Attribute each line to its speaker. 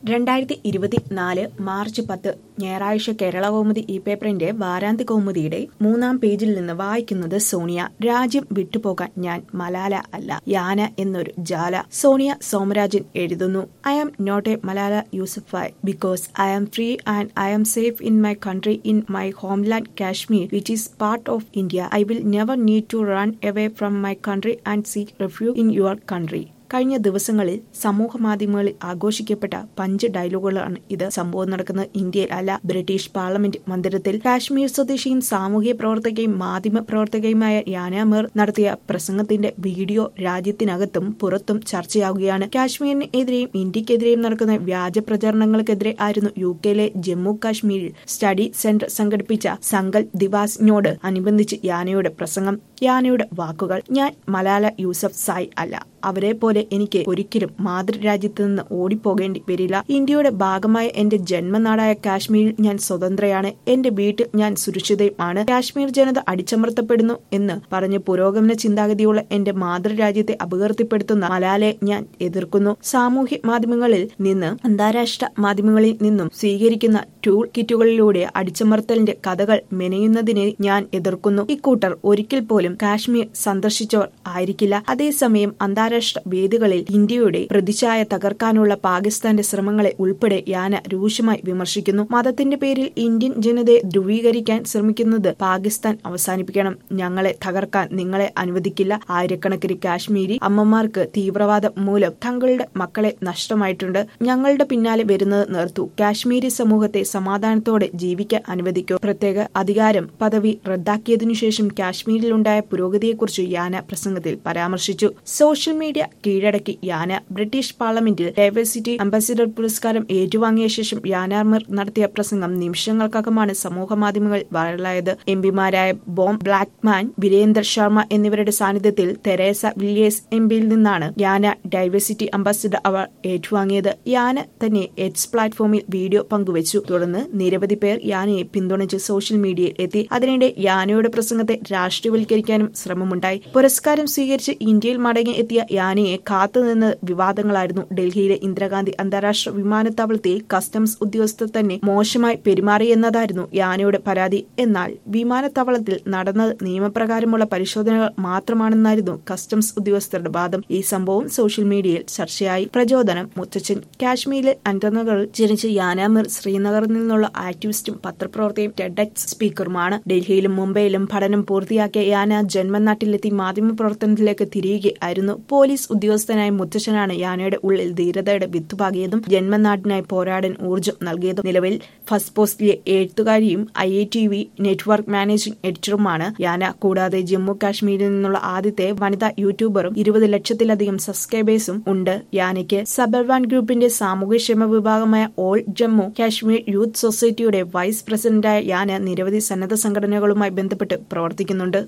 Speaker 1: രണ്ടായിരത്തി ഇരുപത്തിനാല് മാർച്ച് പത്ത് ഞായറാഴ്ച കേരള കൗമുദി ഈ പേപ്പറിന്റെ വാരാന്ത്യ കൗമുദിയുടെ മൂന്നാം പേജിൽ നിന്ന് വായിക്കുന്നത് സോണിയ രാജ്യം വിട്ടുപോകാൻ ഞാൻ മലാല അല്ല യാന എന്നൊരു ജാല സോണിയ സോമരാജൻ എഴുതുന്നു I am not a Malala Yousafzai because I am free and I am safe in my country in my homeland Kashmir which is part of India I will never need to run away from my country and seek refuge in your country കഴിഞ്ഞ ദിവസങ്ങളിൽ സമൂഹ മാധ്യമങ്ങളിൽ ആഘോഷിക്കപ്പെട്ട punch ഡയലോഗുകളാണ് ഇത് സംഭവം നടക്കുന്നത് ഇന്ത്യയിൽ അല്ല British parliament മന്ദിരത്തിൽ കാശ്മീർ സ്വദേശിയും സാമൂഹ്യ പ്രവർത്തകയും മാധ്യമ പ്രവർത്തകയുമായ യാനാമർ നടത്തിയ പ്രസംഗത്തിന്റെ വീഡിയോ രാജ്യത്തിനകത്തും പുറത്തും ചർച്ചയാവുകയാണ് കാശ്മീരിനെതിരെയും ഇന്ത്യക്കെതിരെയും നടക്കുന്ന വ്യാജ പ്രചരണങ്ങൾക്കെതിരെ ആയിരുന്നു യു കെയിലെ ജമ്മു കാശ്മീരിൽ സ്റ്റഡി സെന്റർ സംഘടിപ്പിച്ച സങ്കൽ ദിവാസിനോട് അനുബന്ധിച്ച് യാനയുടെ പ്രസംഗം യാനയുടെ വാക്കുകൾ ഞാൻ മലാല യൂസഫ് സായ് അല്ല അവരെ പോലെ എനിക്ക് ഒരിക്കലും മാതൃരാജ്യത്ത് നിന്ന് ഓടിപ്പോകേണ്ടി വരില്ല ഇന്ത്യയുടെ ഭാഗമായ എന്റെ ജന്മനാടായ കാശ്മീരിൽ ഞാൻ സ്വതന്ത്രയാണ് എന്റെ വീട്ടിൽ ഞാൻ സുരക്ഷിതയുമാണ് കാശ്മീർ ജനത അടിച്ചമർത്തപ്പെടുന്നു എന്ന് പറഞ്ഞ് പുരോഗമന ചിന്താഗതിയുള്ള എന്റെ മാതൃരാജ്യത്തെ അപകീർത്തിപ്പെടുത്തുന്ന മലാലെ ഞാൻ എതിർക്കുന്നു സാമൂഹ്യ മാധ്യമങ്ങളിൽ നിന്ന് അന്താരാഷ്ട്ര മാധ്യമങ്ങളിൽ നിന്നും സ്വീകരിക്കുന്ന ടൂൾ കിറ്റുകളിലൂടെ അടിച്ചമർത്തലിന്റെ കഥകൾ മെനയുന്നതിനെ ഞാൻ എതിർക്കുന്നു ഇക്കൂട്ടർ ഒരിക്കൽ പോലും കാശ്മീർ സന്ദർശിച്ചവർ ആയിരിക്കില്ല അതേസമയം അന്താരാഷ്ട്ര വേദികളിൽ ഇന്ത്യയുടെ പ്രതിച്ഛായ തകർക്കാനുള്ള പാകിസ്ഥാന്റെ ശ്രമങ്ങളെ ഉൾപ്പെടെ യാന രൂക്ഷമായി വിമർശിക്കുന്നു മതത്തിന്റെ പേരിൽ ഇന്ത്യൻ ജനതയെ ധ്രുവീകരിക്കാൻ ശ്രമിക്കുന്നത് പാകിസ്ഥാൻ അവസാനിപ്പിക്കണം ഞങ്ങളെ തകർക്കാൻ നിങ്ങളെ അനുവദിക്കില്ല ആയിരക്കണക്കിന് കാശ്മീരി അമ്മമാർക്ക് തീവ്രവാദം മൂലം തങ്ങളുടെ മക്കളെ നഷ്ടമായിട്ടുണ്ട് ഞങ്ങളുടെ പിന്നാലെ വരുന്നത് നിർത്തു കാശ്മീരി സമൂഹത്തെ സമാധാനത്തോടെ ജീവിക്കാൻ അനുവദിക്കൂ പ്രത്യേക അധികാരം പദവി റദ്ദാക്കിയതിനു ശേഷം കാശ്മീരിലുണ്ടായ പുരോഗതിയെക്കുറിച്ച് യാന പ്രസംഗത്തിൽ പരാമർശിച്ചു സോഷ്യൽ മീഡിയ കീഴടക്കി യാന ബ്രിട്ടീഷ് പാർലമെന്റിൽ ഡൈവേഴ്സിറ്റി അംബാസിഡർ പുരസ്കാരം ഏറ്റുവാങ്ങിയ ശേഷം യാനാർമർ നടത്തിയ പ്രസംഗം നിമിഷങ്ങൾക്കകമാണ് സമൂഹ മാധ്യമങ്ങളിൽ വൈറലായത് എംപിമാരായ ബോം ബ്ലാക്ക്മാൻ വീരേന്ദർ ശർമ്മ എന്നിവരുടെ സാന്നിധ്യത്തിൽ തെരേസ വില്യേഴ്സ് എംപിയിൽ നിന്നാണ് യാന ഡൈവേഴ്സിറ്റി അംബാസിഡർ അവർ ഏറ്റുവാങ്ങിയത് യാന തന്നെ എക്സ് പ്ലാറ്റ്ഫോമിൽ വീഡിയോ പങ്കുവച്ചു തുടർന്ന് നിരവധി പേർ യാനയെ പിന്തുണച്ച് സോഷ്യൽ മീഡിയയിൽ എത്തി അതിനിടെ യാനയുടെ പ്രസംഗത്തെ രാഷ്ട്രീയവൽക്കരിക്കാനും ശ്രമമുണ്ടായി പുരസ്കാരം സ്വീകരിച്ച് ഇന്ത്യയിൽ മടങ്ങി എത്തിയ യാനയെ കാത്തുനിന്ന് വിവാദങ്ങളായിരുന്നു ഡൽഹിയിലെ ഇന്ദിരാഗാന്ധി അന്താരാഷ്ട്ര വിമാനത്താവളത്തിൽ കസ്റ്റംസ് ഉദ്യോഗസ്ഥർ തന്നെ മോശമായി പെരുമാറിയെന്നതായിരുന്നു യാനയുടെ പരാതി എന്നാൽ വിമാനത്താവളത്തിൽ നടന്നത് നിയമപ്രകാരമുള്ള പരിശോധനകൾ മാത്രമാണെന്നായിരുന്നു കസ്റ്റംസ് ഉദ്യോഗസ്ഥരുടെ വാദം ഈ സംഭവം സോഷ്യൽ മീഡിയയിൽ ചർച്ചയായി പ്രചോദനം മുത്തച്ഛൻ കാശ്മീരിലെ അൻഡർനഗറിൽ ജനിച്ച യാനാമിർ ശ്രീനഗറിൽ നിന്നുള്ള ആക്ടിവിസ്റ്റും പത്രപ്രവർത്തകയും ടെഡക്സ് സ്പീക്കറുമാണ് ഡൽഹിയിലും മുംബൈയിലും പഠനം പൂർത്തിയാക്കിയ യാന ജന്മനാട്ടിലെത്തി മാധ്യമപ്രവർത്തനത്തിലേക്ക് തിരിയുകയായിരുന്നു പോലീസ് ഉദ്യോഗസ്ഥനായ മുത്തച്ഛനാണ് യാനയുടെ ഉള്ളിൽ ധീരതയുടെ വിത്തുപാകിയതും ജന്മനാടിനായി പോരാടാൻ ഊർജ്ജം നൽകിയതും നിലവിൽ ഫസ്റ്റ് പോസ്റ്റിലെ എഴുത്തുകാരിയും I I T V network managing എഡിറ്ററുമാണ് യാന കൂടാതെ ജമ്മു കാശ്മീരിൽ നിന്നുള്ള ആദ്യത്തെ വനിതാ യൂട്യൂബറും ഇരുപത് ലക്ഷത്തിലധികം സബ്സ്ക്രൈബേഴ്സും ഉണ്ട് യാനയ്ക്ക് സബർവാൻ ഗ്രൂപ്പിന്റെ സാമൂഹ്യക്ഷേമ വിഭാഗമായ ഓൾ ജമ്മു കാശ്മീർ യൂത്ത് സൊസൈറ്റിയുടെ വൈസ് പ്രസിഡന്റായ യാന നിരവധി സന്നദ്ധ സംഘടനകളുമായി ബന്ധപ്പെട്ട് പ്രവർത്തിക്കുന്നുണ്ട്